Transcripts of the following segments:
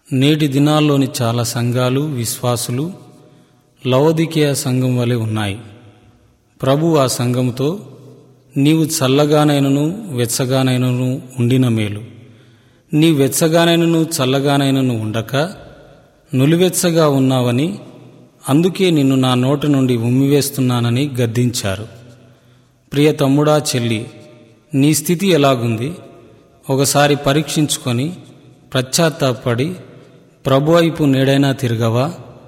నేటి దినాల్లోని చాలా సంఘాలు విశ్వాసులు లవోదికేయ సంఘం వలె ఉన్నాయి ప్రభు ఆ సంఘముతో నీవు చల్లగానైనను వెచ్చగానైనను ఉండిన మేలు నీ వెచ్చగానైనను చల్లగానైనను ఉండక నులివెచ్చగా ఉన్నావని అందుకే నిన్ను నా నోటి నుండి ఉమ్మివేస్తున్నానని గద్దించారు ప్రియ తమ్ముడా చెల్లి నీ స్థితి ఎలాగుంది ఒకసారి పరీక్షించుకొని పశ్చాత్తాపడి ప్రభు వైపు నేడైనా తిరగవా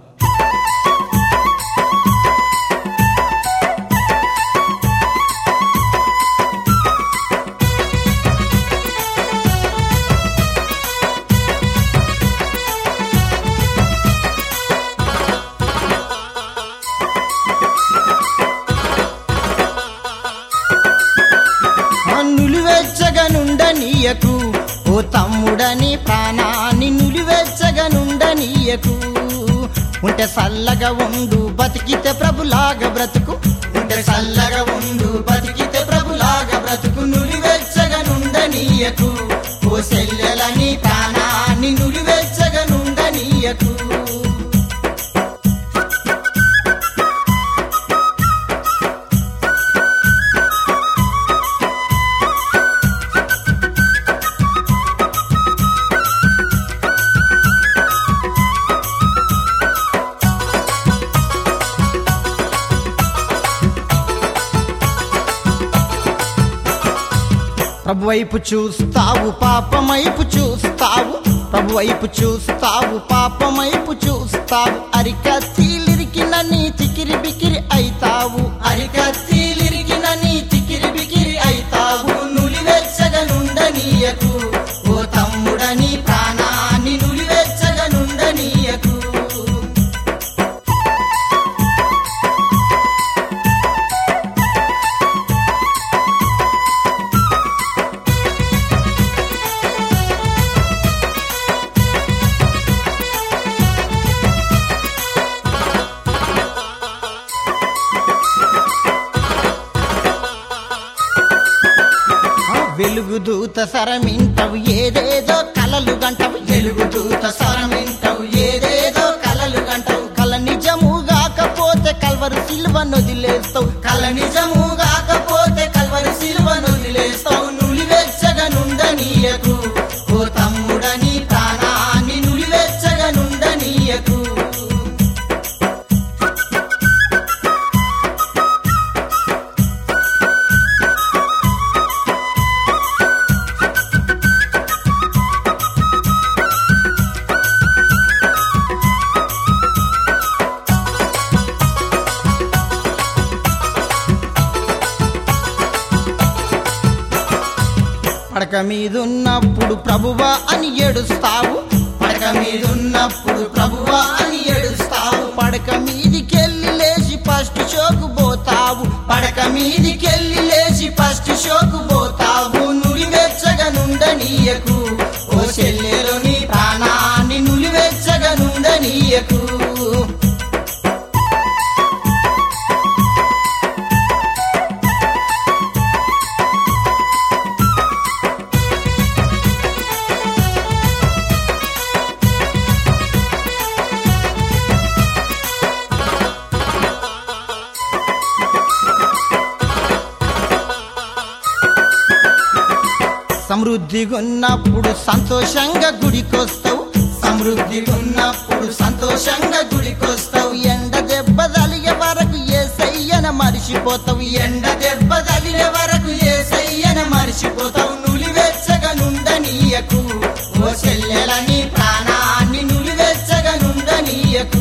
నులివెచ్చగనుండనీయకు ఓ తమ్ముడని ప్రాణాన్ని నులివెచ్చగనుండనీయకు ఉంటే సల్లగా ఉండు బతికితే ప్రభులాగా బ్రతుకు ఉంటే సల్లగా ఉండు బతికితే ప్రభులాగా బ్రతుకు నులివెచ్చగనుండనీయకు ఓ సెల్లెలని ప్రాణాన్ని నులివెచ్చగనుండనీయకు ప్రభు వైపు చూస్తావు పాపమైపు చూస్తావు ప్రభు వైపు చూస్తావు పాపమైపు చూస్తావు అరికత్తీలిరికిన నీ చికిరి బికిరి అయితావు అరికత్తీలిరికిన నీ చికిరి బికిరి అయితావు నులివెచ్చగనుండనీయకు ఓ తమ్ముడని ప్రాణాన్ని నులివెచ్చగనుండనీయకు వెలుగు దూత సరమింటవు ఏదేదో కలలు గంటవు వెలుగు దూత సరమింటవు ఏదేదో కలలు గంటవు కల నిజము కాకపోతే కల్వరు సిల్వ నొదిలేస్తావు కల నిజము కాకపోతే కల్వరు సిల్వ నొదిలేస్తావు నులివెచ్చగనుండనీయకు ఓ తమ్ముడని ప్రాణాన్ని నులివెచ్చగనుండనీయకు పడక మీదున్నప్పుడు ప్రభువా అని ఏడుస్తావు పడక మీదున్నప్పుడు ప్రభువా అని ఏడుస్తావు పడక మీదికెళ్ళి లేచి ఫస్ట్ షోకు పోతావు పడక మీదికెళ్ళి లేచి ఫస్ట్ షోకు పోతావు నులివెచ్చగనుండనీయకు ఓ చెల్లెలో నీ ప్రాణాన్ని నులివెచ్చగనుండనీయకు సమృద్ధిగా ఉన్నప్పుడు సంతోషంగా గుడికొస్తావు సమృద్ధిగా ఉన్నప్పుడు సంతోషంగా గుడికొస్తావు ఎండ దెబ్బ తలిగే వరకు ఏ సయ్యన మరిచిపోతావు ఎండ దెబ్బ తలిగే వరకు ఏ సయ్యన మరిచిపోతావు నులివెచ్చగా నుండనీయకు ఓ చెల్లెలని ప్రాణాన్ని నులివెచ్చగా నుండనీయకు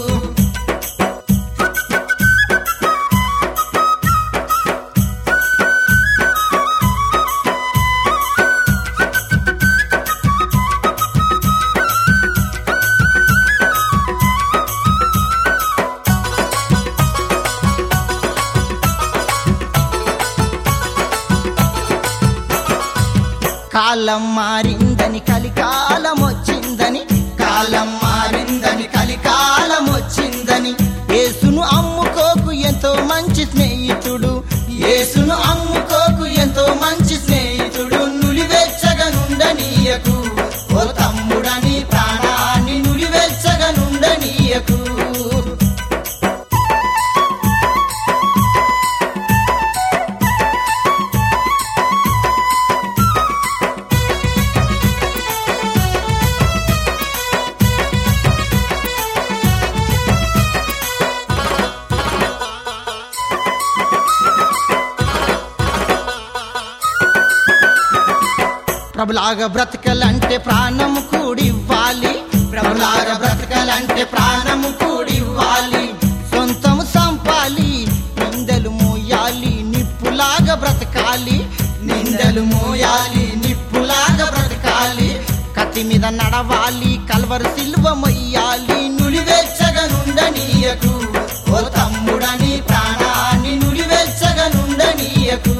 కాలం మారిందని కలికాలం వచ్చిందని కాలం మారిందని కలికాలం వచ్చిందని యేసును అమ్ముకోకు ఎంతో మంచి స్నేహితుడు యేసును అమ్ముకోకు ఎంతో మంచి స్నేహితుడు నులివెచ్చగనుండనీయకు ఓ తమ్ముడని ప్రాణా ప్రభులాగా బ్రతకలంటే ప్రాణము కూడివ్వాలి ప్రభులాగా బ్రతకలంటే ప్రాణము కూడివ్వాలి సొంతము సంపాలి నిందలు మోయాలి నిప్పులాగా బ్రతకాలి నిందలు మోయాలి నిప్పులాగా బ్రతకాలి కత్తి మీద నడవాలి కల్వరు సిల్వ మొయ్యాలి నులివెచ్చగనుండనీయకు ఓ తమ్ముడని ప్రాణాన్ని నులివెచ్చగనుండనీయకు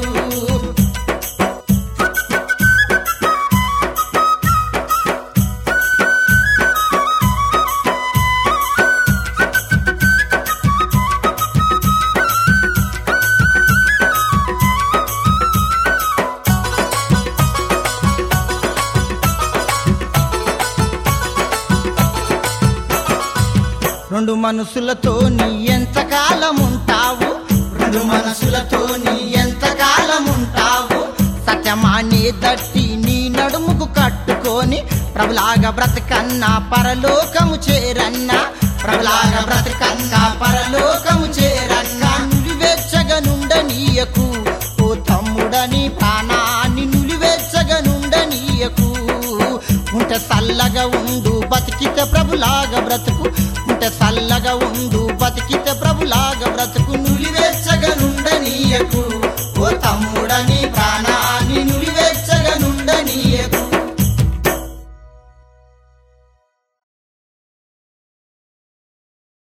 రెండు మనసులతో నీ ఎంతకాలం ఉంటావు రెండు మనసులతో నీ ఎంతకాలం ఉంటావు సత్యమానే దట్టి నీ నడుముకు కట్టుకొని ప్రభులాగా బ్రతకన్నా పరలోకము చేరన్నా ప్రభులాగా బ్రతకన్నా పరలోకము చేరన్నా నులివెచ్చగనుండనీయకు ఓ తమ్ముడని ప్రాణాన్ని నులివెచ్చగనుండనీయకు ఉంటే సల్లగా ఉండు బతికితే ప్రభులాగా బ్రతుకు ఉంటే సల్లగా ఉండు బతికితే ప్రభులాగా బ్రతుకు నులివెచ్చగనుండనీయకు ఓ తమ్ముడని ప్రాణా